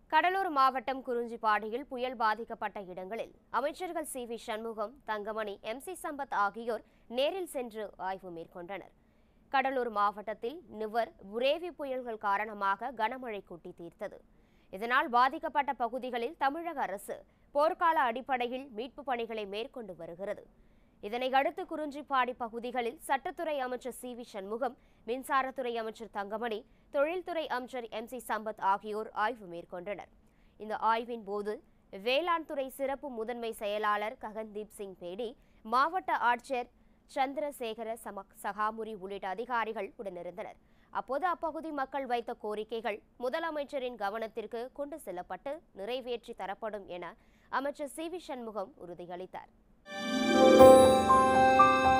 கடலூர் மாவட்டம் குறிஞ்சிப்பாடியில் புயல் பாதிக்கப்பட்ட இடங்களில் அமைச்சர்கள் C V Shanmugam Thangamani M C Sampath ஆகியோர் நேரில் சென்று ஆய்வு மேற்கொண்டனர் கடலூர் மாவட்டத்தில் நிவர் புரேவி புயல்கள் காரணமாக கனமழை கொட்டி தீர்த்தது இதனால் பாதிக்கப்பட்ட பகுதிகளில் தமிழக அரசு போர்க்கால அடிப்படையில் மீட்புப் பணிகளை மேற்கொண்டு வருகிறது இதனை அடுத்து குறிஞ்சிப்பாடி பகுதிகளில் சட்டத்துறை அமைச்சர் சி வி சண்முகம் மின்சாரத்துறை அமைச்சர் தங்கமணி தொழில்துறை அமைச்சர் எம் சி சம்பத் ஆகியோர் ஆய்வு மேற்கொண்டனர் இந்த ஆய்வின் போது வேளாண் துறை சிறப்பு முதன்மை செயலாளர் ககன்தீப் சிங் பேடி மாவட்ட ஆட்சியர் சந்திரசேகர சமக் சகாமுரி உள்ளிட்ட அதிகாரிகள் உடனிருந்தனர் அப்போது அப்பகுதி மக்கள் வைத்த கோரிக்கைகள் முதலமைச்சரின் கவனத்திற்கு கொண்டு செல்லப்பட்டு நிறைவேற்றி தரப்படும் என அமைச்சர் சி வி சண்முகம் உறுதியளித்தார்